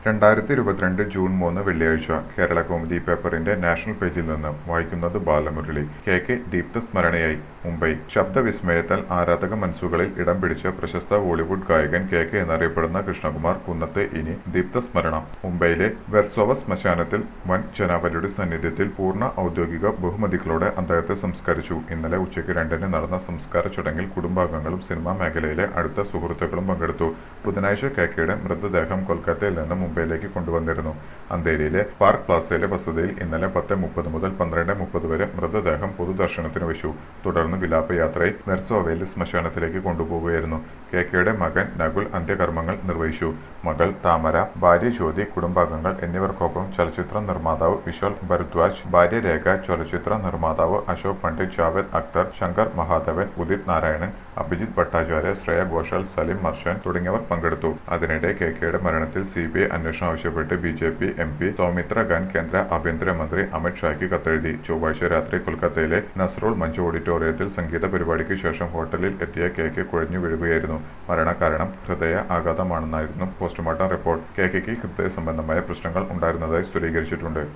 രണ്ടായിരത്തി ഇരുപത്തിരണ്ട് ജൂൺ മൂന്ന് വെള്ളിയാഴ്ച കേരള കൗമുദി പേപ്പറിന്റെ നാഷണൽ പേജിൽ നിന്ന് വായിക്കുന്നത് ബാലമുരളി കെ കെ ദീപ്ത സ്മരണയായി മുംബൈ ശബ്ദവിസ്മയത്താൽ ആരാധക മനസ്സുകളിൽ ഇടം പിടിച്ച പ്രശസ്ത ബോളിവുഡ് ഗായകൻ കെ കെ എന്നറിയപ്പെടുന്ന കൃഷ്ണകുമാർ കുന്നത്ത് ഇനി ദീപ്ത സ്മരണ മുംബൈയിലെ വെർസോവ ശ്മശാനത്തിൽ വൻ ജനാവലിയുടെ സാന്നിധ്യത്തിൽ പൂർണ്ണ ഔദ്യോഗിക ബഹുമതികളോടെ അദ്ദേഹത്തെ സംസ്കരിച്ചു ഇന്നലെ ഉച്ചയ്ക്ക് രണ്ടിന് നടന്ന സംസ്കാര ചടങ്ങിൽ കുടുംബാംഗങ്ങളും സിനിമാ മേഖലയിലെ അടുത്ത സുഹൃത്തുക്കളും പങ്കെടുത്തു ബുധനാഴ്ച കെ കെയുടെ മൃതദേഹം കൊൽക്കത്തയിൽ നിന്ന് മുംബൈയിലേക്ക് കൊണ്ടുവന്നിരുന്നു അന്തേരിയിലെ പാർക്ക് പ്ലാസയിലെ വസതിയിൽ ഇന്നലെ പത്ത് മുപ്പത് മുതൽ പന്ത്രണ്ട് മുപ്പത് വരെ മൃതദേഹം പൊതുദർശനത്തിന് വെച്ചു തുടർന്ന് വിലാപയാത്രയിൽ വെർസോവയിലെ ശ്മശാനത്തിലേക്ക് കൊണ്ടുപോവുകയായിരുന്നു കെ കെയുടെ മകൻ നകുൽ അന്ത്യകർമ്മങ്ങൾ നിർവഹിച്ചു മകൾ താമര ഭാര്യ ജ്യോതി കുടുംബാംഗങ്ങൾ എന്നിവർക്കൊപ്പം ചലച്ചിത്ര നിർമ്മാതാവ് വിശാൽ ഭരദ്വാജ് ഭാര്യ രേഖ ചലച്ചിത്ര നിർമ്മാതാവ് അശോക് പണ്ഡിറ്റ് ജാവേദ് അക്തർ ശങ്കർ മഹാദേവൻ ഉദിത് നാരായണൻ അഭിജിത് ഭട്ടാചാര്യ ശ്രേയ ഘോഷാൽ സലിം മർഷൻ തുടങ്ങിയവർ പങ്കെടുത്തു അതിനിടെ കെ കെയുടെ മരണത്തിൽ സി ബി ഐ അന്വേഷണം ആവശ്യപ്പെട്ട് B J P M P Soumitra Khan കേന്ദ്ര ആഭ്യന്തരമന്ത്രി അമിത് ഷായ്ക്ക് കത്തെഴുതി ചൊവ്വാഴ്ച രാത്രി കൊൽക്കത്തയിലെ നസ്രോൾ മഞ്ച് ഓഡിറ്റോറിയത്തിൽ സംഗീത പരിപാടിക്ക് ശേഷം ഹോട്ടലിൽ എത്തിയ കെ കെ കുഴഞ്ഞു വീഴുകയായിരുന്നു മരണകാരണം ഹൃദയ ആഘാതമാണെന്നായിരുന്നു പോസ്റ്റ്മോർട്ടം റിപ്പോർട്ട് കെ കെക്ക് ഹൃദയ സംബന്ധമായ പ്രശ്നങ്ങൾ ഉണ്ടായിരുന്നതായി സ്ഥിരീകരിച്ചിട്ടുണ്ട്